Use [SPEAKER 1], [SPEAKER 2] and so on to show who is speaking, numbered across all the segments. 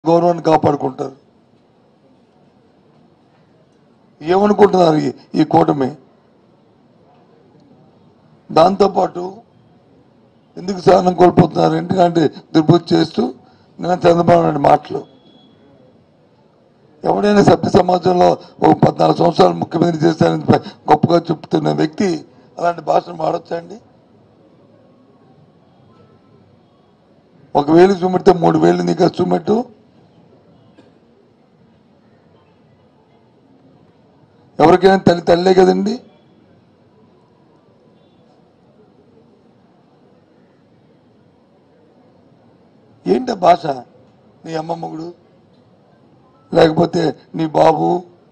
[SPEAKER 1] గౌరవాన్ని కాపాడుకుంటారు ఏమనుకుంటున్నారు ఈ- ఈ కూటమి దాంతోపాటు ఎందుకు సహనం కోల్పోతున్నారు ఎందుకంటే దుర్బుద్ధి చేస్తూ నేను చంద్రబాబు నాయుడు మాటలు ఎవడైనా సభ్య సమాజంలో ఒక పద్నాలుగు సంవత్సరాలు ముఖ్యమంత్రి చేశారని ప- గొప్పగా చెప్తున్న వ్యక్తి అలాంటి భాషను వాడొచ్చండి ఒక వేలు చూపెడితే మూడు వేలు నీకు అది చూపెట్టు ఎవరికైనా తల్లి తల్లే కదండి ఏంటి ఆ భాష నీ అమ్మ మొగుడు లేకపోతే నీ బాబు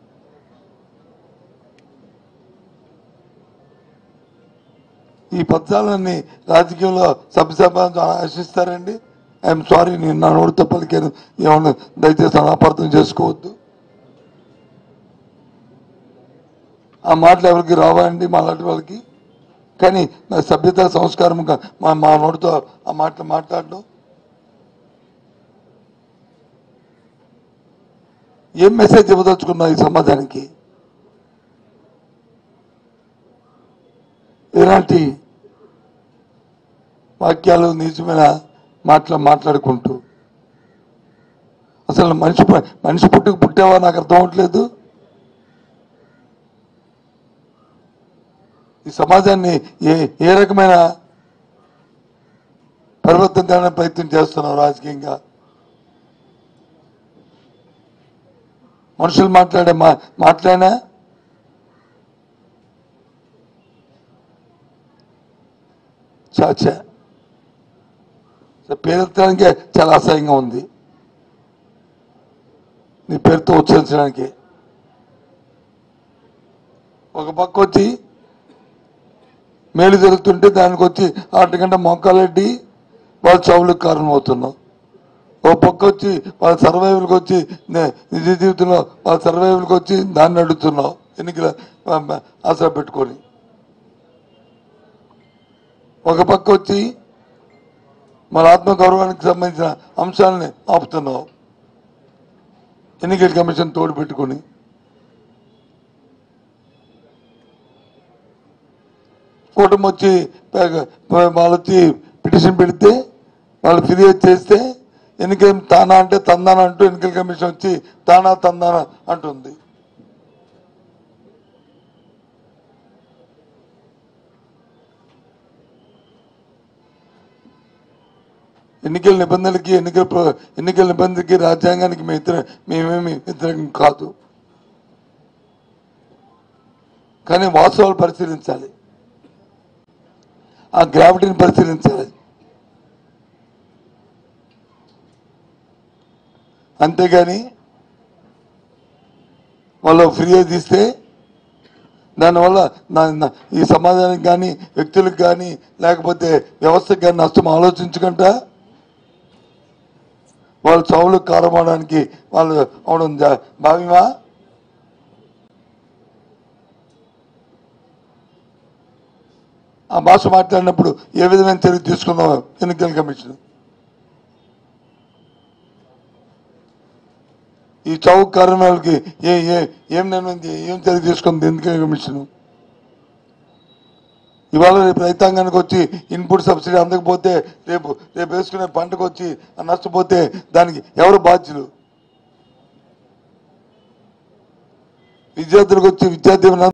[SPEAKER 1] ఈ పద్యాలన్నీ రాజకీయంలో సభ్యసభ ఆశిస్తారండి ఐఎమ్ సారీ నేను నా నోటితో పలికాను ఏమన్నా దయచేసి అనాపార్థం చేసుకోవద్దు ఆ మాటలు ఎవరికి రావా అండి మాలాంటి వాళ్ళకి కానీ నా సభ్యత సంస్కారంగా మా మా నోటితో ఆ మాటలు మాట్లాడడం ఏం మెసేజ్ ఇవ్వదలుచుకున్నావు ఈ సమాజానికి ఇలాంటి వాక్యాలు నిజమైన మాటలు మాట్లాడుకుంటూ అసలు మనిషి పు- మనిషి పుట్టుకు పుట్టావా నాకు అర్థం అవట్లేదు ఈ సమాజాన్ని ఏ ఏ రకమైన పరివర్తన తేవడానికి ప్రయత్నం చేస్తున్నావు రాజకీయంగా మనుషులు మాట్లాడే మా మాట్లాడినా చాచా పేరెత్తడానికే చాలా అసహ్యంగా ఉంది నీ పేరుతో ఉచ్చరించడానికి ఒక పక్క వచ్చి మేలు జరుగుతుంటే దానికి వచ్చి ఆటగంట మొక్కలెడ్డి వాళ్ళ చావులకు కారణం అవుతున్నావు ఓ పక్క వచ్చి వాళ్ళ సర్వైవల్కి వచ్చి నే- నిజ జీవితంలో వాళ్ళ సర్వైవల్కి వచ్చి దాన్ని అడుగుతున్నావు ఎన్నికల ఆశ పెట్టుకొని ఒక పక్క వచ్చి మన ఆత్మగౌరవానికి సంబంధించిన అంశాలని ఆపుతున్నావు ఎన్నికల కమిషన్ తోడు పెట్టుకొని కూటమి వచ్చి ప- ప- వాళ్ళు వచ్చి పిటిషన్ పెడితే వాళ్ళు ఫిర్యాదు చేస్తే ఎన్నికల తానా అంటే తందాన అంటూ ఎన్నికల కమిషన్ వచ్చి తానా తందాన అంటుంది ఎన్నికల నిబంధనలకి ఎన్నికల ప్ర- ఎన్నికల నిబంధనలకి రాజ్యాంగానికి మేము వ్యతిరే మేమేమి వ్యతిరేకం కాదు కానీ వాస్తవాలు పరిశీలించాలి ఆ గ్రావిటీని పరిశీలించాలి అంతేగాని వాళ్ళు ఫిర్యాదు ఇస్తే దానివల్ల నా- నా- ఈ సమాజానికి కానీ వ్యక్తులకు కానీ లేకపోతే వ్యవస్థకు కానీ నష్టం ఆలోచించకుండా వాళ్ళు చౌలకు కారమవడానికి వాళ్ళు అవడం జా- భావ్యమా ఆ భాష మాట్లాడినప్పుడు ఏ విధమైన చర్య తీసుకున్నావు ఎన్నికల కమిషన్ ఈ చౌక్ కారణాలకి ఏ ఏ ఏం నిర్ణయం తీ- ఏం చర్య తీసుకుంది ఎన్నికల కమిషన్ ఇవాళ రేపు రైతాంగానికి వచ్చి ఇన్పుట్ సబ్సిడీ అందకపోతే రేపు రేపు వేసుకునే పంటకు వచ్చి నష్టపోతే దానికి ఎవరు బాధ్యులు విద్యార్థులకు వచ్చి విద్యార్థి